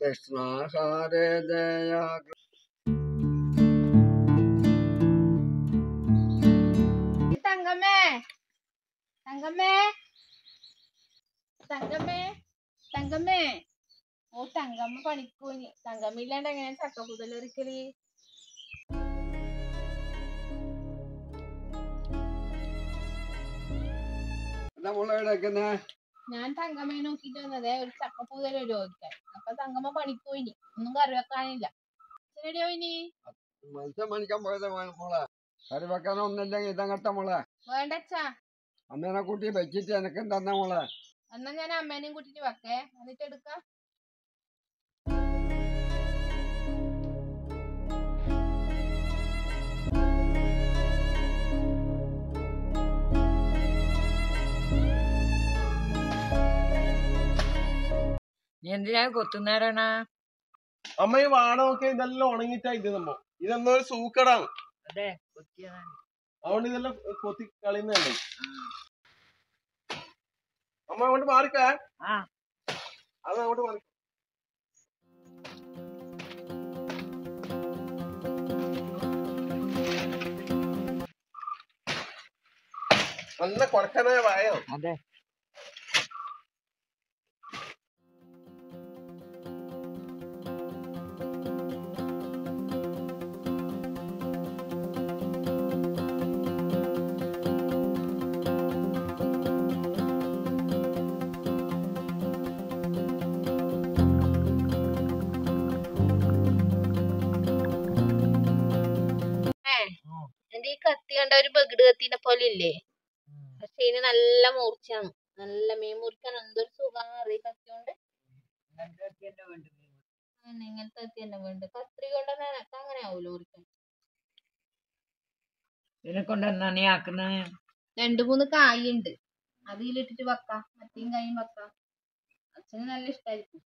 കൃഷ്ണ ഹരേ ജയ തങ്കമ്മേ തങ്കമ്മേ തങ്കമ്മേ തങ്കമ്മേ ഓ തങ്കമ്മ പണിക്കൂനി തങ്കമ്മ ഇല്ലാണ്ട് എങ്ങനെ ചക്ക കുതലൊരിക്കല് എന്താ മോളെ എടുക്കുന്നേ ഞാൻ തങ്കമ്മയെ നോക്കിട്ട് വന്നതേ ഒരു ചക്കപ്പൂതൽ ചോദിക്കാൻ അപ്പൊ തങ്കമ്മ പണിക്കൂനി ഒന്നും കറി വെക്കാനില്ല അച്ഛനെടിയോ ഇനി മത്സ്യം മണിക്കാൻ പോയത് മോ- മോളെ കറി വെക്കാനൊന്നുമില്ലെങ്കിൽ ഇതങ്ങട്ട മോളെ വേണ്ട അച്ഛാ അമ്മേനെ കൂട്ടി വെച്ചിട്ട് എനക്കും തന്ന മോളെ എന്നാ ഞാൻ അമ്മേനെയും കൂട്ടിട്ട് വെക്കേ എന്നിട്ട് എടുക്കാം നീ എന്തിനാ കൊത്തുന്നേരണ അമ്മ ഈ വാട നോക്കിയ ഇതെല്ലാം ഉണങ്ങിട്ടാ ഇത് നമ്മ ഇതെന്തോ ഒരു സൂക്കടാണ് അതെ കൊത്തിയതാണ് അതുകൊണ്ട് ഇതെല്ലാം കൊത്തി കളയുന്നതല്ലേ അമ്മ അങ്ങോട്ട് മാറിക്കാ ആ അത് അങ്ങോട്ട് മാറി നല്ല കൊടക്കനായ വായോ അതെ എന്റെ ഈ കത്തി കണ്ട ഒരു ബഗഡ് കത്തിന്റെ പോലെ ഇല്ലേ പക്ഷെ ഇതിന് നല്ല മൂർച്ചയാണ് നല്ല മീൻ മുറിക്കാൻ എന്തൊരു സുഖമാണ് അറിയ കത്തി കൊണ്ട് അങ്ങനെ ഇങ്ങനത്തെ കത്തി തന്നെ വേണ്ട കത്രി കൊണ്ട് നിനക്ക് അങ്ങനെ ആവൂല മുറിക്കാൻ ഇതിനെ കൊണ്ട് എന്നാ നീ ആക്കുന്നത് രണ്ടു മൂന്ന് കായുണ്ട് അതിലിട്ടിട്ട് വെക്കാം മറ്റേയും കായും വെക്കാം അച്ഛന് നല്ല ഇഷ്ടായിരിക്കും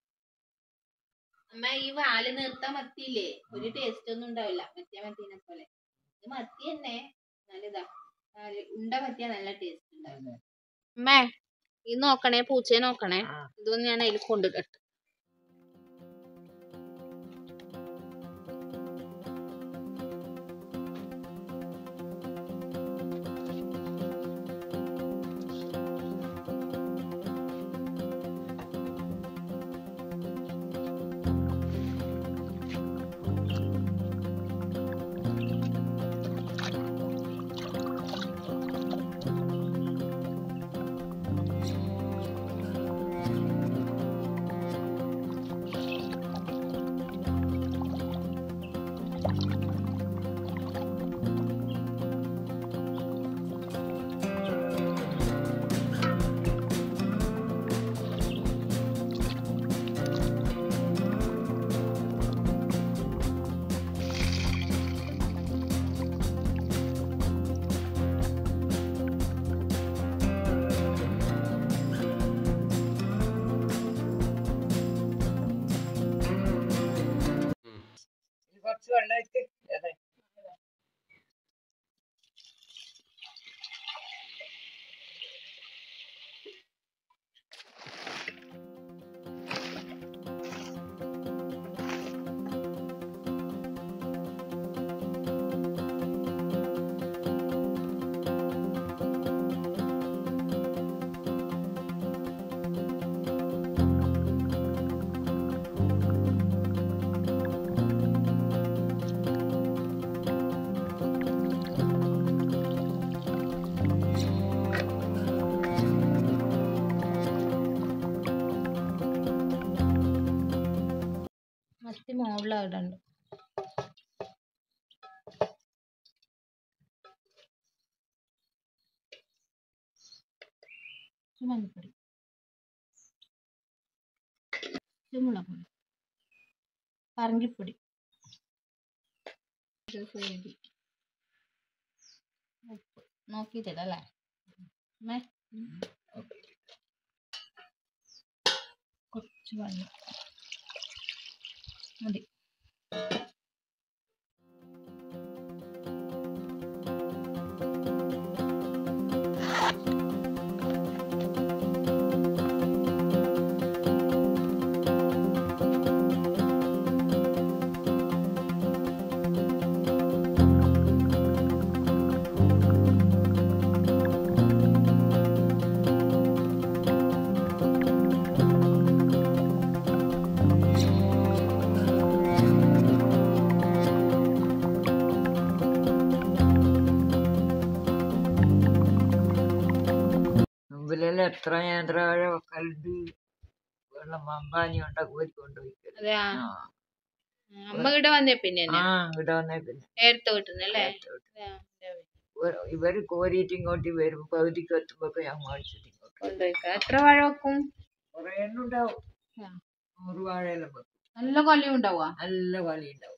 അമ്മ ഈ വാല് നിർത്താൻ മത്തിയില്ലേ ഒരു ടേസ്റ്റ് ഒന്നും ഉണ്ടാവില്ല മറ്റേ മത്തീനെ പോലെ ഇത് മത്തി തന്നെ നല്ലതാ വാല് ഉണ്ട മത്തിയാ നല്ല ടേസ്റ്റ് ഉണ്ടാവില്ല അമ്മേ ഇത് നോക്കണേ പൂച്ചയെ നോക്കണേ ആ. ഇതൊന്നും ഞാൻ അതിൽ കൊണ്ടിടട്ടെ കുറച്ച് വെള്ളം ഒഴിച്ച് അതെ മത്തി മുകളിലിടണ്ട് മഞ്ഞപ്പൊടി മുളക് പൊടി പറങ്കിപ്പൊടി ഉപ്പ് നോക്കിയിട്ടില്ല അല്ലേ അമ്മേ കുറച്ച് വെള്ളം മതി പറമ്പിലെല്ലാം എത്ര നേന്ത്രവാഴ വെക്കലുണ്ട് വെള്ളം മമ്പാനി കൊണ്ട കോരി കൊണ്ടുപോയി അതെയാ അമ്മ ഇവിടെ വന്നേ പിന്നെ ആ ഇവിടെ വന്നേ പിന്നെ നേരത്തെ കിട്ടുന്നല്ലേ ഇവ- ഇവര് കോരിയിട്ട് ഇങ്ങോട്ട് വരും പകുതിക്ക് എത്തുമ്പോ ഞാൻ മേടിച്ചിട്ട് ഇങ്ങോട്ട് കൊണ്ടുപോയിക്ക എത്ര വാഴ വെക്കും കുറെ എണ്ണം ഉണ്ടാവും ആ. നൂറ് വാഴയെല്ലാം വെക്കും നല്ല കൊല്ലം ഉണ്ടാവുക നല്ല കളി ഉണ്ടാവും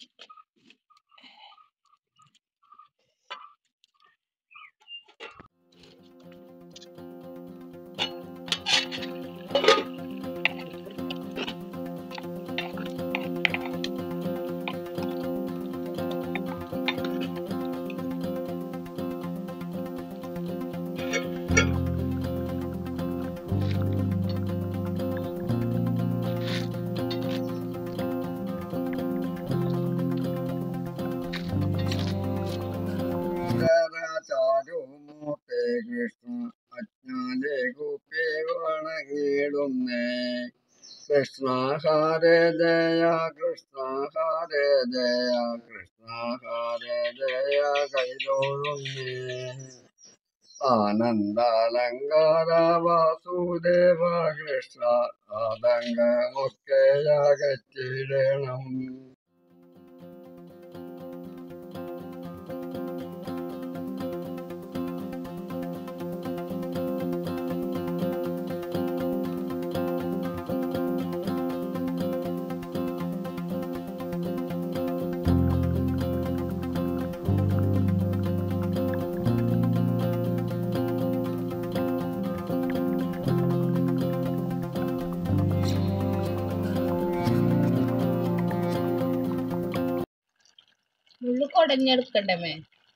ചാരുമൂർത്തേ കൃഷ്ണ അജ്ഞാനേ ഗോപേ വണങ്ങിടുന്നേ കൃഷ്ണ ഹരേ ദയ കൃഷ്ണ ഹരേ ദയ കൃഷ്ണ ഹരേ ദയ കൈതോഴുന്നേ ആനന്ദാലങ്കാര വാസുദേവ കൃഷ്ണ ആതങ്കമൊക്കെ അകറ്റിടണം മുള്ളു കൊടഞ്ഞെടുക്കണ്ടേ മേ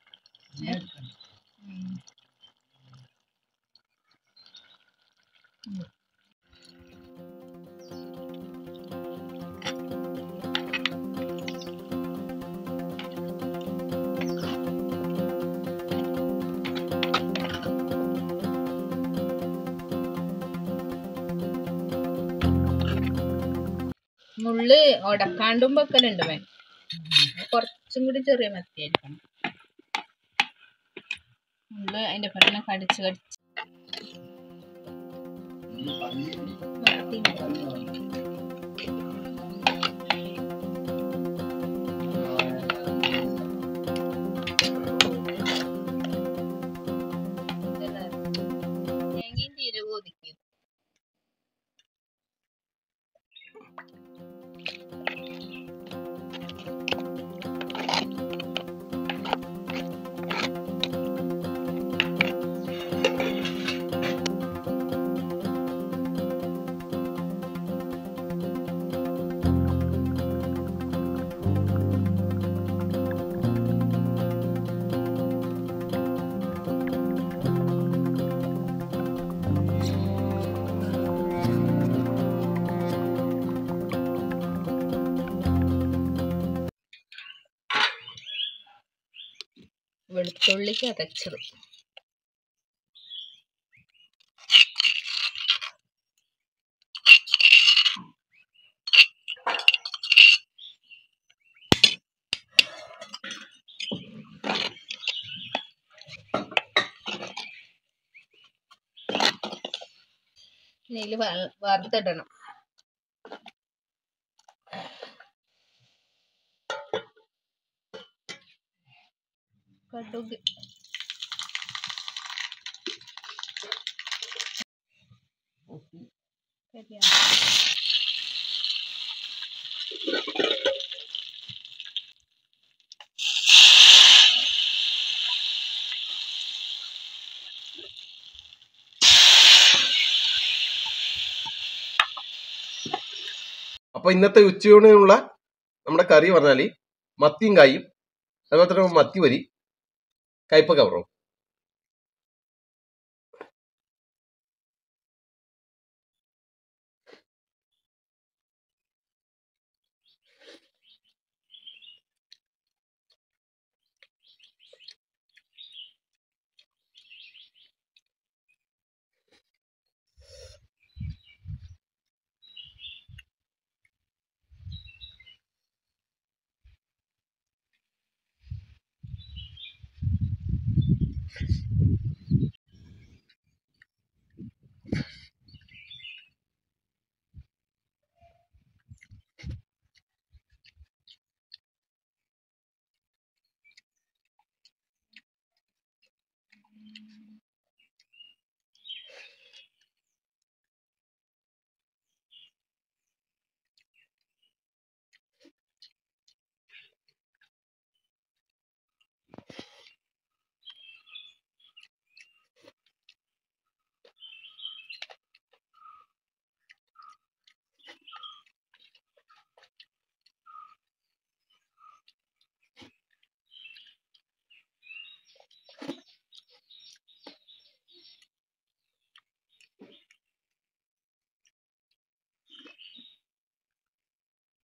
മുള്ള് ഉടക്കാണ്ടും വെക്കലുണ്ട് മേ കുറച്ചും കൂടി ചെറിയ മത്തിയായിരിക്കണം മുള്ള് അതിന്റെ പുറമെ കടിച്ച് കടിച്ച് മത്തി തേങ്ങയും ജീരകവും ഒതുക്കിയത് വെളുത്തുള്ളി ചതച്ചത് ഇതിൽ വറുത്തിടണം കടുക് കരിയാ- അപ്പൊ ഇന്നത്തെ ഉച്ചയൂണിനുള്ള നമ്മുടെ കറി പറഞ്ഞാല് മത്തിയും കായും അതുപോലെ തന്നെ മത്തി വരി കയ്പ കവറും